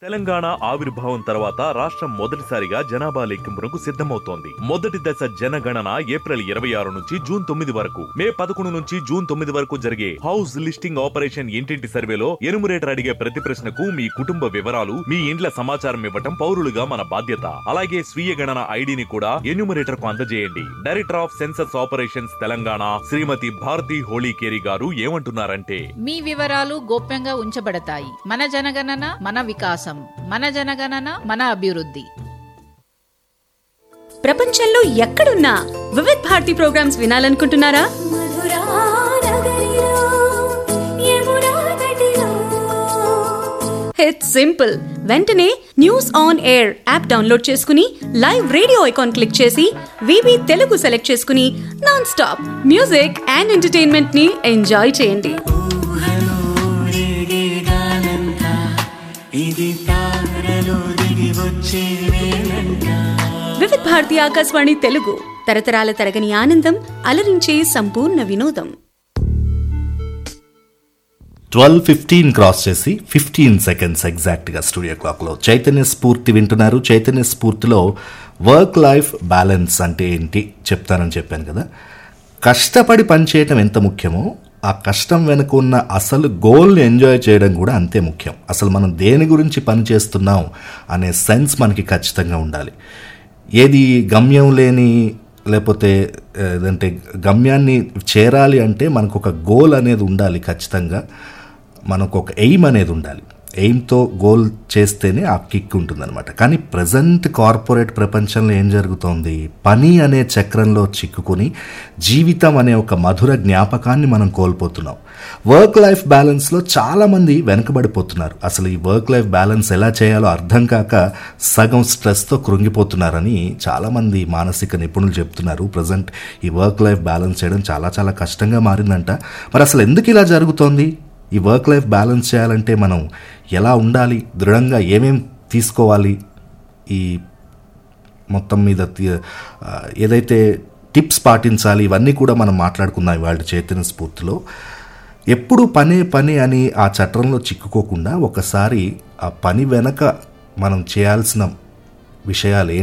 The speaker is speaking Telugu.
తెలంగాణ ఆవిర్భావం తర్వాత రాష్ట్రం మొదటిసారిగా జనాభా లెక్కింపునకు సిద్ధమవుతోంది మొదటి దశ జనగణన ఏప్రిల్ ఇరవై ఆరు నుంచి జూన్ తొమ్మిది వరకు మే పదకొండు నుంచి జూన్ తొమ్మిది వరకు జరిగే హౌస్ లిస్టింగ్ ఆపరేషన్ ఇంటింటి సర్వేలో ఎనుమరేటర్ అడిగే ప్రతి ప్రశ్నకు మీ కుటుంబ వివరాలు మీ ఇండ్ల సమాచారం ఇవ్వటం పౌరులుగా మన బాధ్యత అలాగే స్వీయ గణన ఐడిని కూడా ఎన్యూమరేటర్ కు అందజేయండి director of census operations Telangana Shrimati Bharati Holikeri garu ఏమంటున్నారంటే మీ వివరాలు గోప్యంగా ఉంచబడతాయి మన జనగణన మన వికాసం మన జనగణన మన అభివృద్ధి ప్రపంచంలో ఎక్కడున్నా వివిధ్ భారతి ప్రోగ్రామ్స్ వినాలనుకుంటున్నారా మధురా నగరిలో యమునా తటిలో ఇట్స్ సింపుల్ వెంటనే news on air app download చేసుకుని లైవ్ రేడియో ఐకాన్ క్లిక్ చేసి వివి తెలుగు సెలెక్ట్ చేసుకుని non stop music and entertainment ని ఎంజాయ్ చేయండి వివిధ్ భారతి ఆకాశవాణి తెలుగు తరతరాల తరగని ఆనందం అలరించే సంపూర్ణ వినోదం ట్వెల్వ్ ఫిఫ్టీన్ క్రాస్ చేసి ఫిఫ్టీన్ సెకండ్స్ ఎగ్జాక్ట్గా స్టూడియో క్లాక్లో చైతన్య స్ఫూర్తి వింటున్నారు చైతన్య స్ఫూర్తిలో వర్క్ లైఫ్ బ్యాలెన్స్ అంటే ఏంటి చెప్తానని చెప్పాను కదా కష్టపడి పనిచేయటం ఎంత ముఖ్యమో ఆ కష్టం వెనుక ఉన్న అసలు గోల్ని ఎంజాయ్ చేయడం కూడా అంతే ముఖ్యం అసలు మనం దేని గురించి పని చేస్తున్నాం అనే సెన్స్ మనకి ఖచ్చితంగా ఉండాలి ఏది గమ్యం లేని లేకపోతే ఏదంటే గమ్యాన్ని చేరాలి అంటే మనకు ఒక గోల్ అనేది ఉండాలి ఖచ్చితంగా మనకు ఒక ఎయిమ్ అనేది ఉండాలి ఎయిమ్తో గోల్ చేస్తేనే ఆ కిక్ ఉంటుందన్నమాట కానీ ప్రజెంట్ కార్పొరేట్ ప్రపంచంలో ఏం జరుగుతోంది పని అనే చక్రంలో చిక్కుకొని జీవితం అనే ఒక మధుర జ్ఞాపకాన్ని మనం కోల్పోతున్నాం వర్క్ లైఫ్ బ్యాలెన్స్లో చాలామంది వెనకబడిపోతున్నారు అసలు ఈ వర్క్ లైఫ్ బ్యాలెన్స్ ఎలా చేయాలో అర్థం కాక సగం స్ట్రెస్తో కృంగిపోతున్నారని చాలామంది మానసిక నిపుణులు చెప్తున్నారు ప్రజెంట్ ఈ వర్క్ లైఫ్ బ్యాలెన్స్ చేయడం చాలా చాలా కష్టంగా మారిందంట మరి అసలు ఎందుకు ఇలా జరుగుతోంది ఈ వర్క్ లైఫ్ బ్యాలెన్స్ చేయాలంటే మనం ఎలా ఉండాలి దృఢంగా ఏమేం తీసుకోవాలి ఈ మొత్తం మీద తీ- ఆ, ఏదైతే టిప్స్ పాటించాలి ఇవన్నీ కూడా మనం మాట్లాడుకుందాం ఇవాళ చైతన్య స్ఫూర్తిలో ఎప్పుడు పనే పని అని ఆ చట్రంలో చిక్కుకోకుండా ఒకసారి ఆ పని వెనక మనం చేయాల్సిన విషయాలు